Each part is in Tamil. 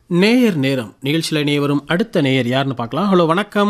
நேயர் நேரம் நிகழ்ச்சியில் இணைய வரும் அடுத்த நேயர் யாருன்னு பார்க்கலாம் ஹலோ வணக்கம்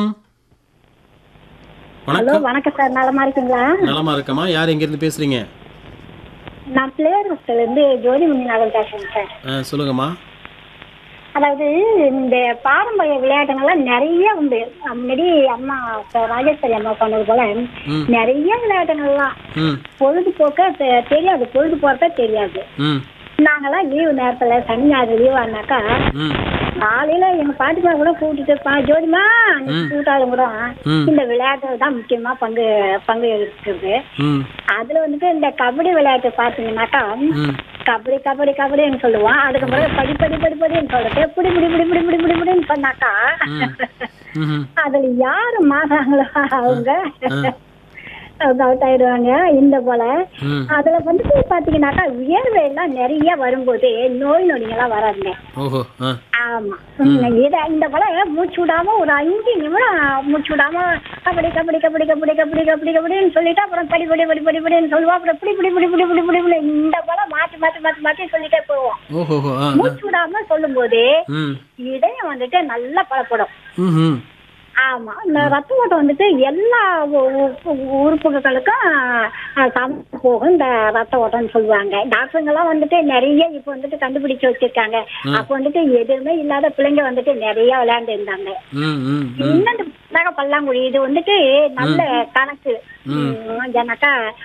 ஹலோ வணக்கம் வணக்கம் சார் நலமா இருக்கீங்களா நலமா இருக்கமா யார் எங்கேருந்து பேசுறீங்க நான் பிளேயர் ஹாஸ்டல்ல இருந்து ஜோதி முனிநாதன் பேசுறேன் சார் ஆ, சொல்லுங்கம்மா அதாவது இந்த பாரம்பரிய விளையாட்டுங்கள்லாம் நிறைய உண்டு முன்னாடி அம்மா இப்ப ராஜேஸ்வரி அம்மா சொன்னது போல ம் நிறைய விளையாட்டுங்கள்லாம் ம் பொழுதுபோக்க தெ- தெரியாது பொழுது போறதே தெரியாது ம் நாங்கெல்லாம் லீவு நேரத்துல சனி ஞாயிறு லீவ் ஆனாக்கா ம் காலையில எங்க பாட்டிமா கூட கூட்டிட்டு பா ஜோதிமா கூட்டாலும் கூட ம். இந்த விளையாட்டு தான் முக்கியமா பங்கு பங்கு எடுக்கிறது ம் அதுல வந்துட்டு இந்த கபடி விளையாட்டு பாத்தீங்கன்னாக்கா ம் கபடி கபடி கபடின்னு சொல்லுவான் அதுக்கப்புறம் படி படி படி படின்னு சொல்லிட்டு புடி புடி புடி புடி புடி புடி புடின்னு சொன்னாக்கா ம் அதுல யாரு மாறாங்களோ அவங்க அவங்க அவுட் ஆயிடுவாங்க இந்த போல ம் அதுல வந்துட்டு பாத்தீங்கன்னாக்கா வியர்வை எல்லாம் நிறைய வரும்போது நோய் நொடிங்கெல்லாம் வராதுங்க ஓஹோ ஆ ஆமா உம், இத இந்த போல மூச்சு விடாம ஒரு அஞ்சு நிமிடம் மூச்சு விடாம கபடி கபடி கபடி கபடி கபடி கபடி கபடின்னு சொல்லிட்டு அப்புறம் படி படி படி படி படின்னு சொல்லுவோம் அப்புறம் புடி புடி புடி புடி புடி புடி புடி இந்த போல மாத்தி மாத்தி மாத்தி மாத்தி சொல்லிட்டே போவோம் ஓஹோஹோ ஆ ஆ. மூச்சு விடாம சொல்லும் போது ம் இதயம் வந்துட்டு நல்லா பலப்படும் ம் ம் ஆமா இந்த ரத்த ஓட்டம் வந்துட்டு எல்லா உ- உ- உறுப்புகளுக்கும் அஹ், சமமா போகும் இந்த ரத்த ஓட்டம்னு சொல்லுவாங்க டாக்டருங்க எல்லாம் வந்துட்டு நிறைய இப்ப வந்துட்டு கண்டுபிடிச்சு வச்சிருக்காங்க அப்ப வந்துட்டு எதுவுமே இல்லாத பிள்ளைங்க வந்துட்டு நிறைய விளையாண்டு இருந்தாங்க ம் ம் இன்னும் இந்த புத்தக பல்லாங்குழி இது வந்துட்டு நல்ல கணக்கு உம், ஏன்னாக்கா